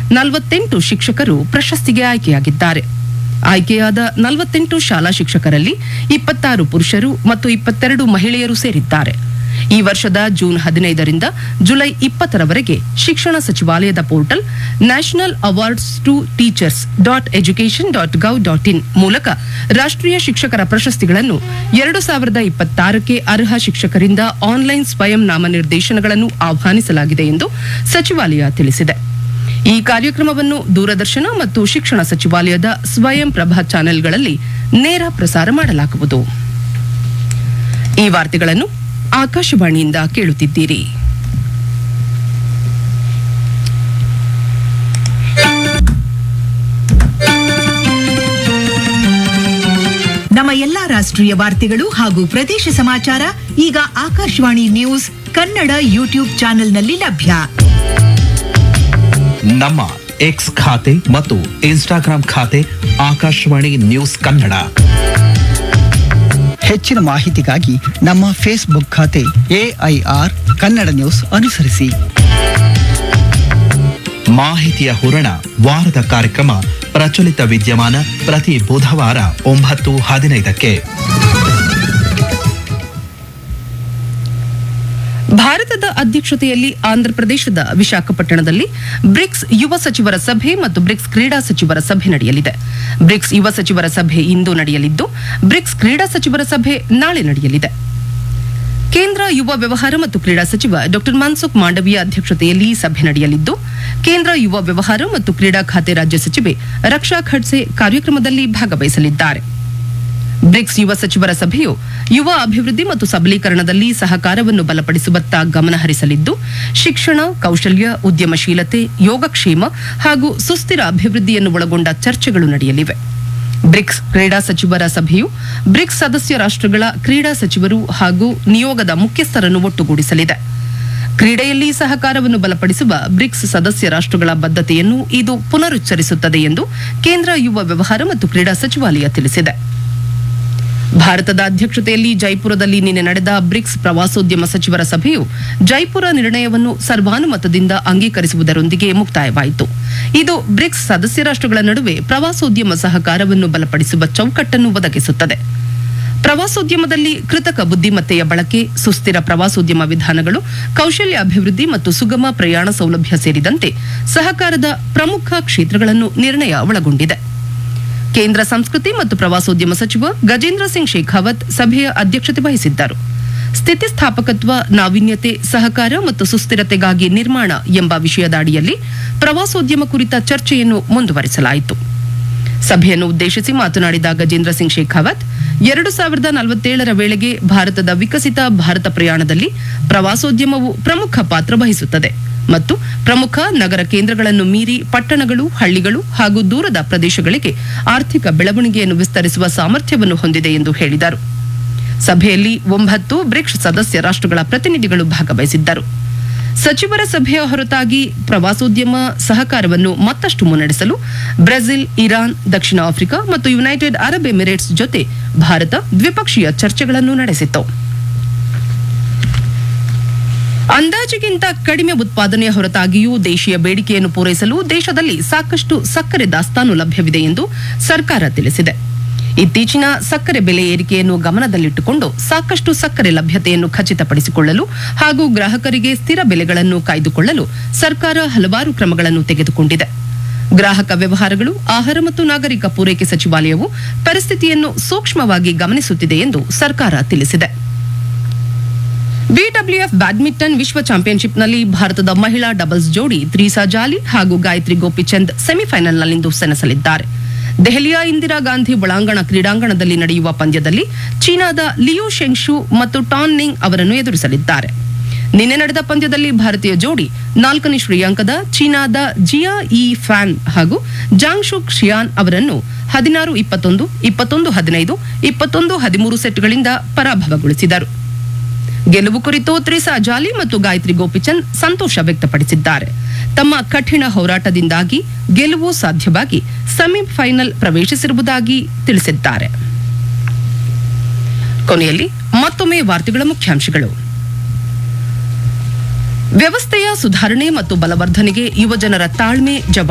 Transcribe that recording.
ನಲವತ್ತೆಂಟು ಶಿಕ್ಷಕರು ಪ್ರಶಸ್ತಿಗೆ ಆಯ್ಕೆಯಾಗಿದ್ದಾರೆ ಆಯ್ಕೆಯಾದ ನಲವತ್ತೆಂಟು ಶಾಲಾ ಶಿಕ್ಷಕರಲ್ಲಿ ಇಪ್ಪತ್ತಾರು ಪುರುಷರು ಮತ್ತು ಇಪ್ಪತ್ತೆರಡು ಮಹಿಳೆಯರು ಸೇರಿದ್ದಾರೆ ಈ ವರ್ಷದ ಜೂನ್ ಹದಿನೈದರಿಂದ ಜುಲೈ ಇಪ್ಪತ್ತರವರೆಗೆ ಶಿಕ್ಷಣ ಸಚಿವಾಲಯದ portal national awards to teachers dot education dot gov dot in ಮೂಲಕ ರಾಷ್ಟ್ರೀಯ ಶಿಕ್ಷಕರ ಪ್ರಶಸ್ತಿಗಳನ್ನು ಎರಡು ಸಾವಿರದ ಇಪ್ಪತ್ತಾರಕ್ಕೆ ಅರ್ಹ ಶಿಕ್ಷಕರಿಂದ ಆನ್ಲೈನ್ ಸ್ವಯಂ ನಾಮನಿರ್ದೇಶನಗಳನ್ನು ಆಹ್ವಾನಿಸಲಾಗಿದೆ ಎಂದು ಸಚಿವಾಲಯ ತಿಳಿಸಿದೆ ಈ ಕಾರ್ಯಕ್ರಮವನ್ನು ದೂರದರ್ಶನ ಮತ್ತು ಶಿಕ್ಷಣ ಸಚಿವಾಲಯದ ಸ್ವಯಂ ಪ್ರಭಾ ಚಾನೆಲ್ಗಳಲ್ಲಿ ನೇರ ಪ್ರಸಾರ ಮಾಡಲಾಗುವುದು ಈ ವಾರ್ತೆಗಳನ್ನು ಆಕಾಶವಾಣಿಯಿಂದ ಕೇಳುತ್ತಿದ್ದೀರಿ ನಮ್ಮ ಎಲ್ಲಾ ರಾಷ್ಟ್ರೀಯ ವಾರ್ತೆಗಳು ಹಾಗೂ ಪ್ರದೇಶ ಸಮಾಚಾರ ಈಗ ಆಕಾಶವಾಣಿ ನ್ಯೂಸ್ ಕನ್ನಡ ಯೂಟ್ಯೂಬ್ ಚಾನೆಲ್ನಲ್ಲಿ ಲಭ್ಯ ನಮ್ಮ ಎಕ್ಸ್ ಖಾತೆ ಮತ್ತು ಇನ್ಸ್ಟಾಗ್ರಾಂ ಖಾತೆ ಆಕಾಶವಾಣಿ ನ್ಯೂಸ್ ಕನ್ನಡ ಹೆಚ್ಚಿನ ಮಾಹಿತಿಗಾಗಿ ನಮ್ಮ ಫೇಸ್ಬುಕ್ ಖಾತೆ ಎಐಆರ್ ಕನ್ನಡ ನ್ಯೂಸ್ ಅನುಸರಿಸಿ ಮಾಹಿತಿಯ ಹೂರಣ ವಾರದ ಕಾರ್ಯಕ್ರಮ ಪ್ರಚಲಿತ ವಿದ್ಯಮಾನ ಪ್ರತಿ ಬುಧವಾರ ಒಂಬತ್ತು ಹದಿನೈದಕ್ಕೆ ಭಾರತದ ಅಧ್ಯಕ್ಷತೆಯಲ್ಲಿ ಆಂಧ್ರಪ್ರದೇಶದ ವಿಶಾಖಪಟ್ಟಣದಲ್ಲಿ ಬ್ರಿಕ್ಸ್ ಯುವ ಸಚಿವರ ಸಭೆ ಮತ್ತು ಬ್ರಿಕ್ಸ್ ಕ್ರೀಡಾ ಸಚಿವರ ಸಭೆ ನಡೆಯಲಿದೆ ಬ್ರಿಕ್ಸ್ ಯುವ ಸಚಿವರ ಸಭೆ ಇಂದು ನಡೆಯಲಿದ್ದು ಬ್ರಿಕ್ಸ್ ಕ್ರೀಡಾ ಸಚಿವರ ಸಭೆ ನಾಳೆ ನಡೆಯಲಿದೆ ಕೇಂದ್ರ ಯುವ ವ್ಯವಹಾರ ಮತ್ತು ಕ್ರೀಡಾ ಸಚಿವ ಡಾ ಮನ್ಸುಖ್ ಮಾಂಡವಿಯ ಅಧ್ಯಕ್ಷತೆಯಲ್ಲಿ ಸಭೆ ನಡೆಯಲಿದ್ದು ಕೇಂದ್ರ ಯುವ ವ್ಯವಹಾರ ಮತ್ತು ಕ್ರೀಡಾ ಖಾತೆ ರಾಜ್ಯ ಸಚಿವೆ ರಕ್ಷಾ ಖಡ್ಸೆ ಕಾರ್ಯಕ್ರಮದಲ್ಲಿ ಭಾಗವಹಿಸಲಿದ್ದಾರೆ ಬ್ರಿಕ್ಸ್ ಯುವ ಸಚಿವರ ಸಭೆಯು ಯುವ ಅಭಿವೃದ್ಧಿ ಮತ್ತು ಸಬಲೀಕರಣದಲ್ಲಿ ಸಹಕಾರವನ್ನು ಬಲಪಡಿಸುವತ್ತ ಗಮನ ಹರಿಸಲಿದ್ದು ಶಿಕ್ಷಣ ಕೌಶಲ್ಯ ಉದ್ಯಮಶೀಲತೆ ಯೋಗಕ್ಷೇಮ ಹಾಗೂ ಸುಸ್ಥಿರ ಅಭಿವೃದ್ಧಿಯನ್ನು ಒಳಗೊಂಡ ಚರ್ಚೆಗಳು ನಡೆಯಲಿವೆ ಬ್ರಿಕ್ಸ್ ಕ್ರೀಡಾ ಸಚಿವರ ಸಭೆಯು ಬ್ರಿಕ್ಸ್ ಸದಸ್ಯ ರಾಷ್ಟ್ರಗಳ ಕ್ರೀಡಾ ಸಚಿವರು ಹಾಗೂ ನಿಯೋಗದ ಮುಖ್ಯಸ್ಥರನ್ನು ಒಟ್ಟುಗೂಡಿಸಲಿದೆ ಕ್ರೀಡೆಯಲ್ಲಿ ಸಹಕಾರವನ್ನು ಬಲಪಡಿಸುವ ಬ್ರಿಕ್ಸ್ ಸದಸ್ಯ ರಾಷ್ಟ್ರಗಳ ಬದ್ಧತೆಯನ್ನು ಇದು ಪುನರುಚ್ಚರಿಸುತ್ತದೆ ಎಂದು ಕೇಂದ್ರ ಯುವ ವ್ಯವಹಾರ ಮತ್ತು ಕ್ರೀಡಾ ಸಚಿವಾಲಯ ತಿಳಿಸಿದೆ ಭಾರತದ ಅಧ್ಯಕ್ಷತೆಯಲ್ಲಿ ಜೈಪುರದಲ್ಲಿ ನಿನ್ನೆ ನಡೆದ ಬ್ರಿಕ್ಸ್ ಪ್ರವಾಸೋದ್ಯಮ ಸಚಿವರ ಸಭೆಯು ಜೈಪುರ ನಿರ್ಣಯವನ್ನು ಸರ್ವಾನುಮತದಿಂದ ಅಂಗೀಕರಿಸುವುದರೊಂದಿಗೆ ಮುಕ್ತಾಯವಾಯಿತು ಇದು ಬ್ರಿಕ್ಸ್ ಸದಸ್ಯ ರಾಷ್ಟ್ರಗಳ ನಡುವೆ ಪ್ರವಾಸೋದ್ಯಮ ಸಹಕಾರವನ್ನು ಬಲಪಡಿಸುವ ಚೌಕಟ್ಟನ್ನು ಒದಗಿಸುತ್ತದೆ ಪ್ರವಾಸೋದ್ಯಮದಲ್ಲಿ ಕೃತಕ ಬುದ್ಧಿಮತ್ತೆಯ ಬಳಕೆ ಸುಸ್ಥಿರ ಪ್ರವಾಸೋದ್ಯಮ ವಿಧಾನಗಳು ಕೌಶಲ್ಯ ಅಭಿವೃದ್ಧಿ ಮತ್ತು ಸುಗಮ ಪ್ರಯಾಣ ಸೌಲಭ್ಯ ಸೇರಿದಂತೆ ಸಹಕಾರದ ಪ್ರಮುಖ ಕ್ಷೇತ್ರಗಳನ್ನು ನಿರ್ಣಯ ಒಳಗೊಂಡಿದೆ ಕೇಂದ್ರ ಸಂಸ್ಕೃತಿ ಮತ್ತು ಪ್ರವಾಸೋದ್ಯಮ ಸಚಿವ ಗಜೇಂದ್ರ ಸಿಂಗ್ ಶೇಖಾವತ್ ಸಭೆಯ ಅಧ್ಯಕ್ಷತೆ ವಹಿಸಿದ್ದರು ಸ್ಥಿತಿಸ್ಥಾಪಕತ್ವ ನಾವೀನ್ಯತೆ ಸಹಕಾರ ಮತ್ತು ಸುಸ್ಥಿರತೆಗಾಗಿ ನಿರ್ಮಾಣ ಎಂಬ ವಿಷಯದ ಅಡಿಯಲ್ಲಿ ಪ್ರವಾಸೋದ್ಯಮ ಕುರಿತ ಚರ್ಚೆಯನ್ನು ಮುಂದುವರಿಸಲಾಯಿತು ಸಭೆಯನ್ನು ಉದ್ದೇಶಿಸಿ ಮಾತನಾಡಿದ ಗಜೇಂದ್ರ ಸಿಂಗ್ ಶೇಖಾವತ್ ಎರಡು ಸಾವಿರದ ನಲವತ್ತೇಳರ ವೇಳೆಗೆ ಭಾರತದ ವಿಕಸಿತ ಭಾರತ ಪ್ರಯಾಣದಲ್ಲಿ ಪ್ರವಾಸೋದ್ಯಮವು ಪ್ರಮುಖ ಪಾತ್ರ ವಹಿಸುತ್ತದೆ ಮತ್ತು ಪ್ರಮುಖ ನಗರ ಕೇಂದ್ರಗಳನ್ನು ಮೀರಿ ಪಟ್ಟಣಗಳು ಹಳ್ಳಿಗಳು ಹಾಗೂ ದೂರದ ಪ್ರದೇಶಗಳಿಗೆ ಆರ್ಥಿಕ ಬೆಳವಣಿಗೆಯನ್ನು ವಿಸ್ತರಿಸುವ ಸಾಮರ್ಥ್ಯವನ್ನು ಹೊಂದಿದೆ ಎಂದು ಹೇಳಿದರು ಸಭೆಯಲ್ಲಿ ಒಂಬತ್ತು ಬ್ರಿಕ್ಸ್ ಸದಸ್ಯ ರಾಷ್ಟ್ರಗಳ ಪ್ರತಿನಿಧಿಗಳು ಭಾಗವಹಿಸಿದ್ದರು ಸಚಿವರ ಸಭೆಯ ಹೊರತಾಗಿ ಪ್ರವಾಸೋದ್ಯಮ ಸಹಕಾರವನ್ನು ಮತ್ತಷ್ಟು ಮುನ್ನಡೆಸಲು ಬ್ರೆಜಿಲ್ ಇರಾನ್ ದಕ್ಷಿಣ ಆಫ್ರಿಕಾ ಮತ್ತು ಯುನೈಟೆಡ್ ಅರಬ್ ಎಮಿರೇಟ್ಸ್ ಜೊತೆ ಭಾರತ ದ್ವಿಪಕ್ಷೀಯ ಚರ್ಚೆಗಳನ್ನು ನಡೆಸಿತು ಅಂದಾಜಿಗಿಂತ ಕಡಿಮೆ ಉತ್ಪಾದನೆಯ ಹೊರತಾಗಿಯೂ ದೇಶೀಯ ಬೇಡಿಕೆಯನ್ನು ಪೂರೈಸಲು ದೇಶದಲ್ಲಿ ಸಾಕಷ್ಟು ಸಕ್ಕರೆ ದಾಸ್ತಾನು ಲಭ್ಯವಿದೆ ಎಂದು ಸರ್ಕಾರ ತಿಳಿಸಿದೆ ಇತ್ತೀಚಿನ ಸಕ್ಕರೆ ಬೆಲೆ ಏರಿಕೆಯನ್ನು ಗಮನದಲ್ಲಿಟ್ಟುಕೊಂಡು ಸಾಕಷ್ಟು ಸಕ್ಕರೆ ಲಭ್ಯತೆಯನ್ನು ಖಚಿತಪಡಿಸಿಕೊಳ್ಳಲು ಹಾಗೂ ಗ್ರಾಹಕರಿಗೆ ಸ್ಥಿರ ಬೆಲೆಗಳನ್ನು ಕಾಯ್ದುಕೊಳ್ಳಲು ಸರ್ಕಾರ ಹಲವಾರು ಕ್ರಮಗಳನ್ನು ತೆಗೆದುಕೊಂಡಿದೆ ಗ್ರಾಹಕ ವ್ಯವಹಾರಗಳು ಆಹಾರ ಮತ್ತು ನಾಗರಿಕ ಪೂರೈಕೆ ಸಚಿವಾಲಯವು ಪರಿಸ್ಥಿತಿಯನ್ನು ಸೂಕ್ಷ್ಮವಾಗಿ ಗಮನಿಸುತ್ತಿದೆ ಎಂದು ಸರ್ಕಾರ ತಿಳಿಸಿದೆ ಬಿಡಬ್ಲ್ಯೂಎಫ್ ಬ್ಯಾಡ್ಮಿಂಟನ್ ವಿಶ್ವ ಚಾಂಪಿಯನ್ಶಿಪ್ನಲ್ಲಿ ಭಾರತದ ಮಹಿಳಾ ಡಬಲ್ಸ್ ಜೋಡಿ ತ್ರೀಸಾ ಜಾಲಿ ಹಾಗೂ ಗಾಯತ್ರಿ ಗೋಪಿಚಂದ್ ಸೆಮಿಫೈನಲ್ನಲ್ಲಿಂದು ಸೆಣಸಲಿದ್ದಾರೆ ದೆಹಲಿಯ ಇಂದಿರಾ ಗಾಂಧಿ ಒಳಾಂಗಣ ಕ್ರೀಡಾಂಗಣದಲ್ಲಿ ನಡೆಯುವ ಪಂದ್ಯದಲ್ಲಿ ಚೀನಾದ ಲಿಯು ಶೆಂಗ್ಶು ಮತ್ತು ಟಾನ್ ನಿಂಗ್ ಅವರನ್ನು ಎದುರಿಸಲಿದ್ದಾರೆ ನಿನ್ನೆ ನಡೆದ ಪಂದ್ಯದಲ್ಲಿ ಭಾರತೀಯ ಜೋಡಿ ನಾಲ್ಕನೇ ಶ್ರೇಯಾಂಕದ ಚೀನಾದ ಜಿಯಾ ಇ ಫ್ಯಾನ್ ಹಾಗೂ ಜಾಂಗ್ಶುಕ್ ಶಿಯಾನ್ ಅವರನ್ನು ಹದಿನಾರು ಇಪ್ಪತ್ತೊಂದು ಇಪ್ಪತ್ತೊಂದು ಹದಿನೈದು ಇಪ್ಪತ್ತೊಂದು ಹದಿಮೂರು ಸೆಟ್ಗಳಿಂದ ಪರಾಭವಗೊಳಿಸಿದರು ಗೆಲುವು ಕುರಿತು ತ್ರಿಸಾ ಜಾಲಿ ಮತ್ತು ಗಾಯತ್ರಿ ಗೋಪಿಚಂದ್ ಸಂತೋಷ ವ್ಯಕ್ತಪಡಿಸಿದ್ದಾರೆ ತಮ್ಮ ಕಠಿಣ ಹೋರಾಟದಿಂದಾಗಿ ಗೆಲುವು ಸಾಧ್ಯವಾಗಿ ಸೆಮಿಫೈನಲ್ ಪ್ರವೇಶಿಸಿರುವುದಾಗಿ ತಿಳಿಸಿದ್ದಾರೆ ಕೊನೆಯಲ್ಲಿ ಮತ್ತೊಮ್ಮೆ ವಾರ್ತೆಗಳ ಮುಖ್ಯಾಂಶಗಳು ವ್ಯವಸ್ಥೆಯ ಸುಧಾರಣೆ ಮತ್ತು ಬಲವರ್ಧನೆಗೆ ಯುವಜನರ ತಾಳ್ಮೆ ಜವಾಬ್ದಾರಿ